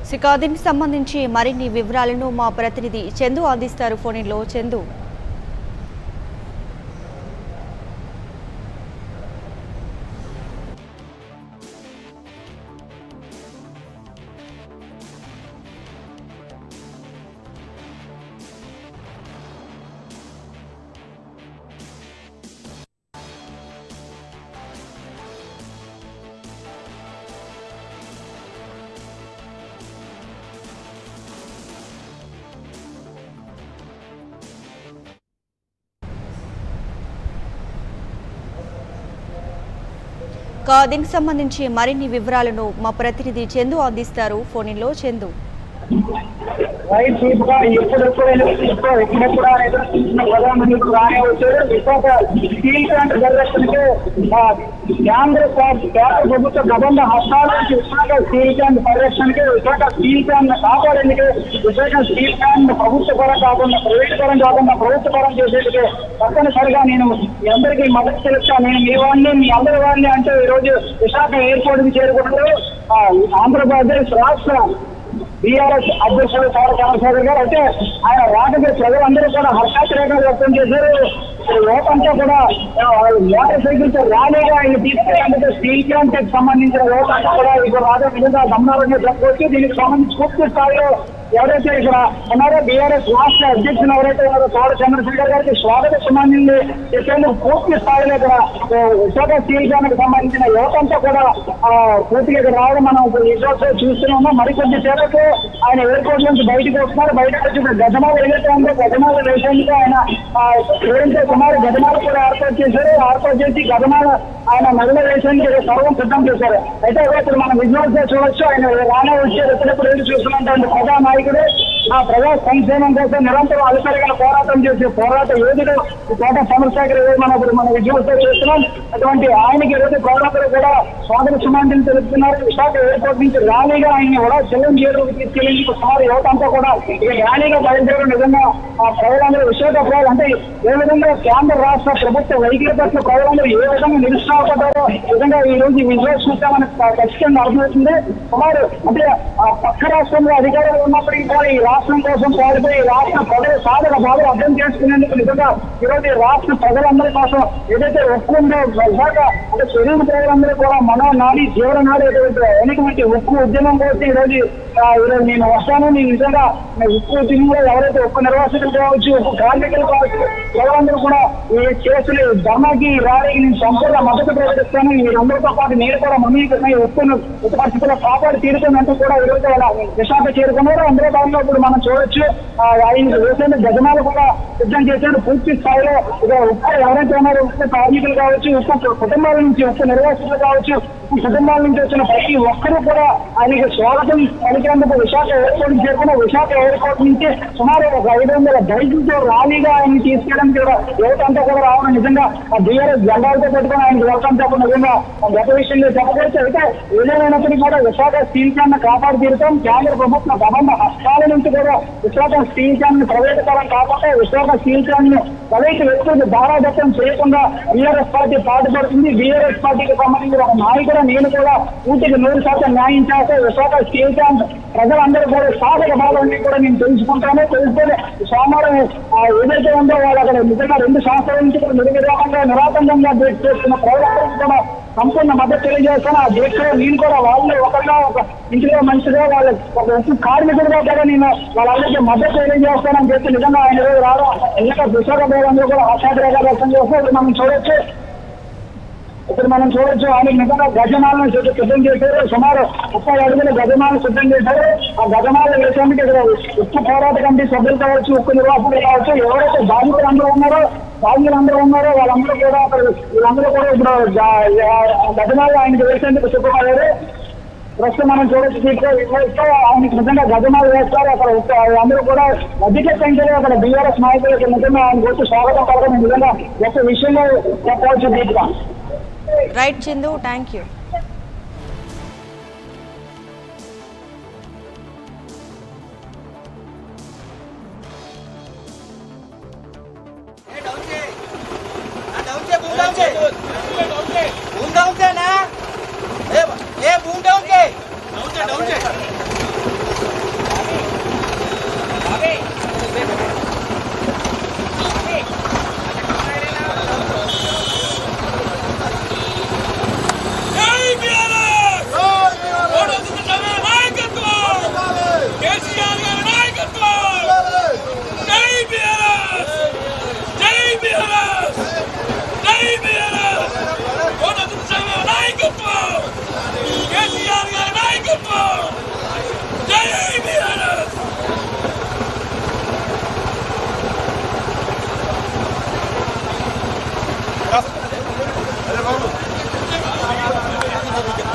ఇక దీనికి సంబంధించి మరిన్ని వివరాలను మా ప్రతినిధి చందు అందిస్తారు ఫోన్లో చందు ఇక దీనికి సంబంధించి మరిన్ని వివరాలను మా ప్రతినిధి చందు అందిస్తారు ఫోన్లో చందు రైట్ చీఫ్ గా ఎప్పుడెప్పుడు ఎప్పుడు ఎప్పుడెప్పుడు ఆయన ఎదుర్కొంటున్న ప్రధానమంత్రి రానే వచ్చారు విశాఖ స్టీల్ ప్లాంట్ జనరేషన్ కి ఆ, కేంద్ర ప్ర- కేంద్ర ప్రభుత్వ గబంధ హస్తాల నుంచి విశాఖ స్టీల్ ప్లాంట్ పరిరక్షణకి విశాఖ స్టీల్ ప్లాంట్ కాపాడేందుకు విశాఖ స్టీల్ ప్లాంట్ ప్రభుత్వ పరం కాకుండా ప్రైవేట్ పరం కాకుండా ప్రభుత్వ పరం చేసేందుకు తప్పనిసరిగా నేను మీ అందరికీ మద్దతు తెలుస్తా నేను మీ వాడిని మీ అందరి వాడిని అంటే ఈ రోజు విశాఖ ఎయిర్పోర్ట్ కి చేరుకుంటూ ఆ, ఆంధ్రప్రదేశ్ రాష్ట్ర బీఆర్ఎస్ అధ్యక్షుడు సార్ చంద్రశేఖర్ గారు అయితే ఆయన రాకకి ప్రజలందరూ కూడా హర్షాతిరేకాలు వ్యక్తం చేశారు లోకంతా కూడా ఆ, మోటార్ సైకిల్ తో ర్యాలీగా ఆయన తీసుకెళ్ళి స్టీల్ ప్లాంట్ కి సంబంధించిన లోకంతా కూడా ఇక్కడ రాజా విధంగా గమనాలని చెప్పుకోవచ్చు దీనికి సంబంధించి పూర్తి స్థాయిలో ఎవరైతే ఇక్కడ ఉన్నారో బీఆర్ఎస్ రాష్ట్ర అధ్యక్షులు ఎవరైతే ఉన్నారో తోట చంద్రశేఖర్ గారికి స్వాగత సంబంధించి చెప్పేందుకు పూర్తి స్థాయిలో ఇక్కడ ఆ, విశాఖ స్టీల్ ప్లాంట్ కి సంబంధించిన యువతంతా కూడా ఆ, పూర్తిగా ఇక్కడ రావడం మనం విజువల్స్ చూస్తున్నాము మరికొద్ది సేపట్లో ఆయన ఎయిర్పోర్ట్ నుంచి బయటకు వస్తున్నారు బయటకు వచ్చి ఇప్పుడు గజమాలు ఏదైతే ఉందో గజమాలు వేసేందుకు ఆయన ఆ, ఏదైతే సుమారు గజమాలు కూడా ఏర్పాటు చేశారు ఏర్పాటు చేసి గజమాల ఆయన నల్ల వేసేందుకు ఇక్కడ సర్వం సిద్ధం చేశారు అయితే ఇప్పుడు మనం విజువల్స్ చూడొచ్చు ఆయన రానే వచ్చారు ఎప్పుడెప్పుడు ఎదురు చూస్తున్నటువంటి ప్రజా నాయకుడు ఆ ప్రజా సంక్షేమం కోసం నిరంతరం అలసరిగా పోరాటం చేసే పోరాట యోధుడు ఈ కోట చంద్రశేఖర్ గారు మనం ఇప్పుడు మన విజువల్స్ చూస్తున్నాం అటువంటి ఆయనకి ఈరోజు ప్రజలందరూ కూడా స్వాగత సుమాంటిని తెలుపుతున్నారు విశాఖ ఎయిర్పోర్ట్ నుంచి ర్యాలీగా ఆయన కూడా చెల్లం చేరుకు తీసుకెళ్లేందుకు సుమారు యువత అంతా కూడా ఇక ర్యాలీగా బయలుదేరడం నిజంగా ఆ ప్రజలందరూ విశాఖ ప్రజలు అంటే ఏ విధంగా కేంద్ర రాష్ట్ర ప్రభుత్వ వైఖరి పట్ల ప్రజలందరూ ఏ విధంగా నిరుత్సాహపడ్డారో ఈ విధంగా ఈ రోజు ఈ విజువల్స్ చూస్తే మనకు ఖచ్చితంగా అర్థమవుతుంది సుమారు అంటే ఆ పక్క రాష్ట్రంలో అధికారులు ఉన్నప్పటికీ కూడా ఈ రాష్ట్రం కోసం పాడిపోయి ఈ రాష్ట్ర ప్రజల సాధన బాధలు అర్థం చేసుకునేందుకు నిజంగా ఈ రోజు ఈ రాష్ట్ర ప్రజలందరి కోసం ఏదైతే ఉక్కు ఉందో విశాఖ అంటే తెలుగు ప్రజలందరూ కూడా మనో నాడి జీవన నాడి ఏదైతే వెనుకబట్టి ఉక్కు ఉద్యమం కోసం ఈ రోజు ఆ, ఈరోజు నేను వస్తాను నేను నిజంగా నేను ఉక్కు ఉద్యమంలో ఎవరైతే ఉక్కు నిర్వాసితులు కావచ్చు ఉక్కు కార్మికులు కావచ్చు ఎవరందరూ కూడా ఈ కేసులు ధర్నాకి ఈ ర్యాలీకి నేను సంపూర్ణ మద్దతు ప్రకటిస్తాను వీరందరితో పాటు నేను కూడా మమ్మీకరణ ఉక్కును ఉక్కు పరిస్థితుల్లో కాపాడి తీరుతుందంటూ కూడా ఈరోజు వాళ్ళ విశాఖ చేరుకున్నారు అందులో భాగంగా ఇప్పుడు మనం చూడొచ్చు ఆ, ఆయన వేసిన గజనాలు కూడా సిద్ధం చేశారు పూర్తి స్థాయిలో ఇక ఉప్పు ఎవరైతే ఉన్నారో ఉప్పు కార్మికులు కావచ్చు ఉప్పు కుటుంబాల నుంచి ఉప్పు నిర్వాసితులు కావచ్చు ఉప్పు కుటుంబాల నుంచి వచ్చిన ప్రతి ఒక్కరూ కూడా ఆయనకి స్వాగతం పలికేందుకు విశాఖ ఎయిర్పోర్ట్ చేరుకున్న విశాఖ ఎయిర్పోర్ట్ నుంచి సుమారు ఒక ఐదు వందల బైకులతో ర్యాలీగా ఆయన తీసుకెళ్ళడానికి కూడా యువత అంతా కూడా రావడం నిజంగా ఆ బీఆర్ఎస్ జెండాలతో పెట్టుకుని ఆయనకు వెల్కమ్ చెప్పడం నిజంగా ఆ గత విషయంలో చెప్పవచ్చు అయితే ఏదేమైనప్పటికీ కూడా విశాఖ స్టీల్ ప్లాంట్ కాపాడు తీరుతాం కేంద్ర ప్రభుత్వ గవర్న హస్తాల నుంచి కూడా విశాఖ స్టీల్ ప్లాంట్ ని ప్రైవేటీకరణ కాకుండా విశాఖ స్టీల్ ప్లాంట్ ను ప్రైవేట్ వ్యక్తులకు దారాదత్తం చేయకుండా బీఆర్ఎస్ పార్టీ పాటుపడుతుంది బీఆర్ఎస్ పార్టీకి సంబంధించిన ఒక నాయకుడు నేను కూడా పూర్తిగా నూరు శాతం న్యాయం చేస్తే విశాఖ స్టీల్ ప్లాంట్ ప్రజలందరూ కూడా సాధక బాధలన్నీ కూడా నేను తెలుసుకుంటాను తెలుసుకొని సోమవారం ఆ, ఏదైతే ఉందో వాళ్ళు అక్కడ నిజంగా రెండు సంవత్సరాల నుంచి కూడా నిర్విరామంగా నిరాతంకంగా దీక్ష చేస్తున్న ప్రజలందరికీ కూడా సంపూర్ణ మద్దతు తెలియజేస్తాను ఆ దీక్షలో నేను కూడా వాళ్ళు ఒకరిగా ఒక ఇంటిలో మంచిగా వాళ్ళ ఒక ఉప్పు కార్మికుడిగా కూడా నేను వాళ్ళందరికీ మద్దతు తెలియజేస్తానని చెప్పి నిజంగా ఆయన రోజు రావడం నిజంగా విశాఖ ప్రజలందరూ కూడా ఆశాద్రేగా వ్యక్తం చేస్తే ఇప్పుడు మనం చూడొచ్చు ఇప్పుడు మనం చూడొచ్చు ఆయన నిజంగా గజమాలను సిద్ధ- సిద్ధం చేశారు సుమారు ముప్పై అడుగుల గజమాలను సిద్ధం చేశారు ఆ గజమాలను వేసేందుకు ఇక్కడ ఉక్కు పోరాట కమిటీ సభ్యులు కావచ్చు ఉక్కు నిర్వాహకులు కావచ్చు ఎవరైతే బాధితులు అందరూ ఉన్నారో బాధితులు అందరూ ఉన్నారో వాళ్ళందరూ కూడా అక్కడ వీళ్ళందరూ కూడా ఇప్పుడు గ- గజమాలు ఆయనకు వేసేందుకు సిద్ధమయ్యారు ప్రస్తుతం మనం చూడొచ్చు దీంట్లో ఇట్లా ఆయనకి నిజంగా గజమాలు వేస్తారు అక్కడ ఉక్క- అందరూ కూడా అధిక సంఖ్యలో అక్కడ బీఆర్ఎస్ నాయకులకు నిజంగా ఆయన వచ్చి స్వాగతం పలకడం నిజంగా ఒక విషయంలో చెప్పవచ్చు దీంట్లో రైట్ చందు థ్యాంక్ యూ बूम डाउन से ना ए ए बूम डाउन से అరే బాబు